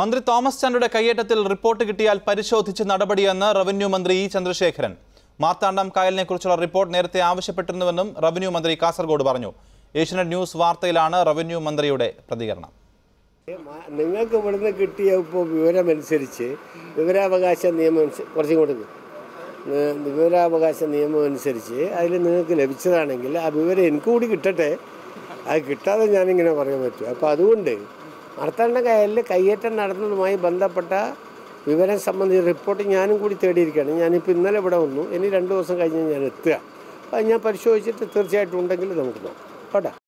മന്ത്രി തോമസ് ചാണ്ടിയുടെ കയ്യേറ്റത്തിൽ റിപ്പോർട്ട് കിട്ടിയാൽ പരിശോധിച്ച് നടപടിയെന്ന് റവന്യൂ മന്ത്രി ഇ ചന്ദ്രശേഖരൻ മാർത്താണ്ഡം കായലിനെക്കുറിച്ചുള്ള റിപ്പോർട്ട് നേരത്തെ ആവശ്യപ്പെട്ടിരുന്നുവെന്നും റവന്യൂ മന്ത്രി കാസർഗോഡ് പറഞ്ഞു ഏഷ്യനെറ്റ് ന്യൂസ് വാർത്തയിലാണ് റവന്യൂ മന്ത്രിയുടെ പ്രതികരണം നിങ്ങൾക്ക് ഇവിടുന്ന് കിട്ടിയ ഇപ്പോൾ വിവരമനുസരിച്ച് വിവരാവകാശ നിയമം അനുസ- കുറച്ചും കൂടെ ഇത്. നി- വിവരാവകാശ നിയമം അനുസരിച്ച് അതിൽ നിങ്ങൾക്ക് ലഭിച്ചതാണെങ്കിൽ ആ വിവരം എനിക്ക് കൂടി കിട്ടട്ടെ അത് കിട്ടാതെ ഞാനിങ്ങനെ പറയാൻ പറ്റും അപ്പോൾ അതുകൊണ്ട് മാർത്താണ്ഡ കായലിൽ കയ്യേറ്റം നടന്നതുമായി ബന്ധപ്പെട്ട വിവരം സംബന്ധിച്ച റിപ്പോർട്ട് ഞാനും കൂടി തേടിയിരിക്കുകയാണ് ഞാനിപ്പോൾ ഇന്നലെ ഇവിടെ വന്നു ഇനി രണ്ട് ദിവസം കഴിഞ്ഞ് ഞാൻ എത്തുക അപ്പോൾ ഞാൻ പരിശോധിച്ചിട്ട് തീർച്ചയായിട്ടും ഉണ്ടെങ്കിൽ നമുക്ക് നോക്കാം കേട്ടോ